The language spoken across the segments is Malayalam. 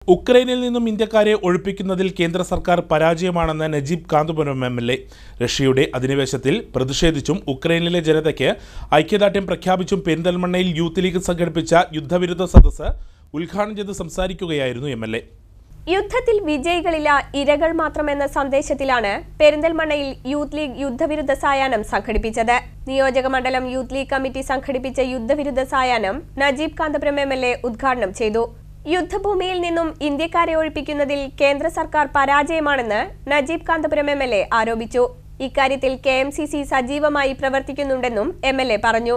ഉക്രൈനിൽ നിന്നും ഇന്ത്യക്കാരെ ഒഴിപ്പിക്കുന്നതിൽ കേന്ദ്ര സർക്കാർ പരാജയമാണെന്ന് Najeeb Kanthapuram M L A റഷ്യയുടെ അധിനിവേശത്തിൽ പ്രതിഷേധിച്ചും ഉക്രൈനിലെ ജനതയ്ക്ക് ഐക്യദാർഢ്യം പ്രഖ്യാപിച്ചും പെരിന്തൽമണ്ണയിൽ യൂത്ത് ലീഗ് സംഘടിപ്പിച്ച യുദ്ധവിരുദ്ധ സദസ്സ് ഉദ്ഘാടനം ചെയ്ത് സംസാരിക്കുകയായിരുന്നു എം എൽ എ യുദ്ധത്തിൽ വിജയികളില്ല ഇരകൾ മാത്രമെന്ന സന്ദേശത്തിലാണ് പെരിന്തൽമണ്ണയിൽ യൂത്ത് ലീഗ് യുദ്ധവിരുദ്ധ സായാഹ്നം സംഘടിപ്പിച്ചത് നിയോജക മണ്ഡലം യൂത്ത് ലീഗ് കമ്മിറ്റി സംഘടിപ്പിച്ച യുദ്ധവിരുദ്ധ സായാഹ്നം Najeeb Kanthapuram M L A ഉദ്ഘാടനം ചെയ്തു യുദ്ധഭൂമിയിൽ നിന്നും ഇന്ത്യക്കാരെ ഒഴിപ്പിക്കുന്നതിൽ കേന്ദ്ര സർക്കാർ പരാജയമാണെന്ന് Najeeb Kanthapuram M L A ആരോപിച്ചു ഇക്കാര്യത്തിൽ കെ എം സി സി സജീവമായി പ്രവർത്തിക്കുന്നുണ്ടെന്നും എം എൽ എ പറഞ്ഞു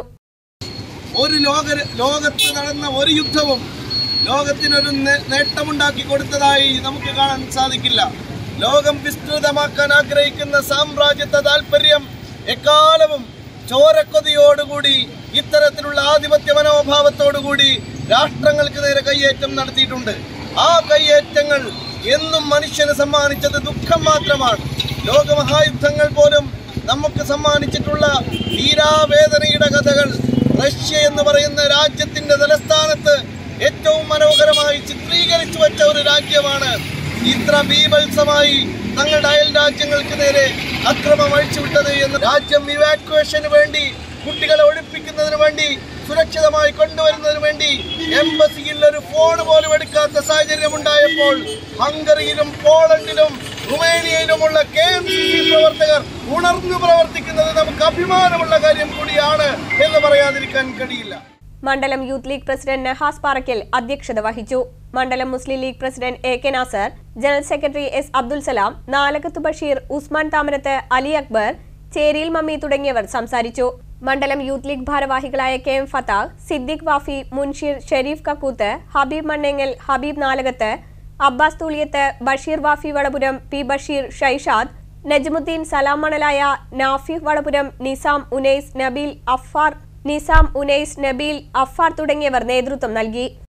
ഒരു ലോക ലോകത്ത് നടന്ന ഒരു യുദ്ധവും ലോകത്തിനൊരു നേ- നേട്ടമുണ്ടാക്കി കൊടുത്തതായി നമുക്ക് കാണാൻ സാധിക്കില്ല ലോകം വിസ്തൃതമാക്കാൻ ആഗ്രഹിക്കുന്ന സാമ്രാജ്യത്വ താല്പര്യം എക്കാലവും ചോരക്കൊതിയോടുകൂടി ഇത്തരത്തിലുള്ള ആധിപത്യ മനോഭാവത്തോടുകൂടി രാഷ്ട്രങ്ങൾക്ക് നേരെ കയ്യേറ്റം നടത്തിയിട്ടുണ്ട് ആ കയ്യേറ്റങ്ങൾ എന്നും മനുഷ്യന് സമ്മാനിച്ചത് ദുഃഖം മാത്രമാണ് ലോകമഹായുദ്ധങ്ങൾ പോലും നമുക്ക് സമ്മാനിച്ചിട്ടുള്ള വീരാവേദനയുടെ കഥകൾ റഷ്യ എന്ന് പറയുന്ന രാജ്യത്തിന്റെ തലസ്ഥാനത്ത് ഏറ്റവും മനോഹരമായി ചിത്രീകരിച്ചു വെച്ച ഒരു രാജ്യമാണ് ഇത്ര ബീഭത്സമായി തങ്ങളുടെ അയൽ രാജ്യങ്ങൾക്ക് നേരെ അക്രമം അഴിച്ചുവിട്ടത് എന്ന് രാജ്യം ഇവാക്വേഷന് വേണ്ടി കുട്ടികളെ ഒഴിപ്പിക്കുന്നതിന് വേണ്ടി സുരക്ഷിതമായി കൊണ്ടുവരുന്നതിന് വേണ്ടി എംബസിയിൽ ഒരു ഫോൺ പോലും എടുക്കാത്ത സാഹചര്യം ഉണ്ടായപ്പോൾ ഹംഗറിയിലും പോളണ്ടിലും റുമേനിയയിലുമുള്ള കെ എം സി സി പ്രവർത്തകർ ഉണർന്നു പ്രവർത്തിക്കുന്നത് നമുക്ക് അഭിമാനമുള്ള കാര്യം കൂടിയാണ് എന്ന് പറയാതിരിക്കാൻ കഴിയില്ല മണ്ഡലം youth league president Nahas Parakkal അധ്യക്ഷത വഹിച്ചു മണ്ഡലം Muslim league president A K Nasar general secretary S Abdul Salam Nalakath Basheer Usman Thamarath Ali Akbar ചേരിയിൽ മമ്മി തുടങ്ങിയവർ സംസാരിച്ചു മണ്ഡലം യൂത്ത് ലീഗ് ഭാരവാഹികളായ K M Fathah Siddique Wafi Munsheer Shareef Kakkooth Habeeb Mannengal Habeeb Nalakath Abbas Thooliyath Basheer Wafi Valapuram P Basheer Shaishad Najmuddeen Salam Manalaya Nafif Valapuram Nizam Unais Nabeel Afar Nizam Unais Nabeel അഫാർ തുടങ്ങിയവർ നേതൃത്വം നൽകി